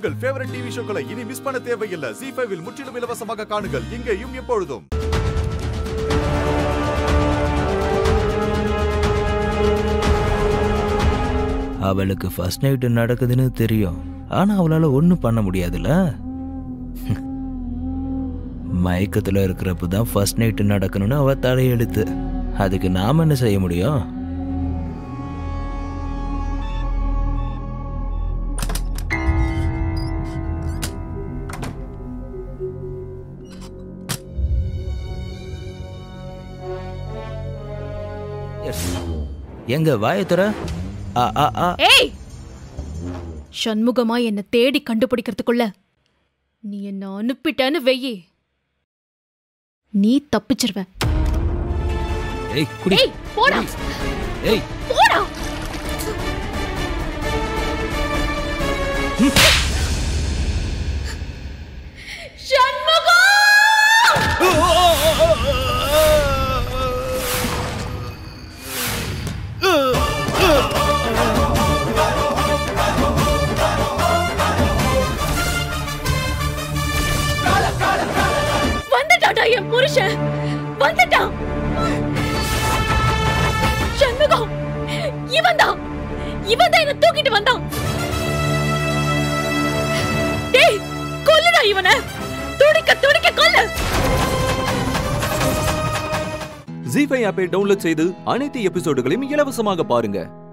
உங்கள் favourite TV ஷோக்களை இனி miss பண்ண தேவையில்லை ஜி ஃபைவில் முற்றிலும் இலவசமாக காணுங்கள் இங்கேயும் எப்பொழுதும் அவளுக்கு ஃபர்ஸ்ட் நைட்டு நடக்குதுன்னு தெரியும் ஆனா அவளால ஒன்றும் பண்ண முடியாதுல்ல மயக்கத்துல இருக்கிறப்ப தான் ஃபர்ஸ்ட் நைட்டு நடக்கணும்னு அவ தலையெழுத்து அதுக்கு நாம என்ன செய்ய முடியும் Yes. எங்க வாயத்துற ஆ ஆ ஆ ஏய் சண்முகமா என்ன தேடி கண்டுபிடிக்கிறதுக்குள்ள நீ என்ன அனுப்பிட்டேன்னு வெயி நீ தப்பிச்சிருவ ஏய் குடி ஏய் போடா ஏய் போடா சண்முகம் வந்துட்டாடா என் புருஷன் வந்துட்டான் சண்முகம் இவன் தான் இவன் தான் என்ன தூக்கிட்டு வந்தான் டேய் கொல்லுடா இவனை துடிக்க துடிக்க கொல்லு ஜி ஃபைவ் ஆப்பை டவுன்லோட் செய்து அனைத்து எபிசோடுகளையும் இலவசமாக பாருங்க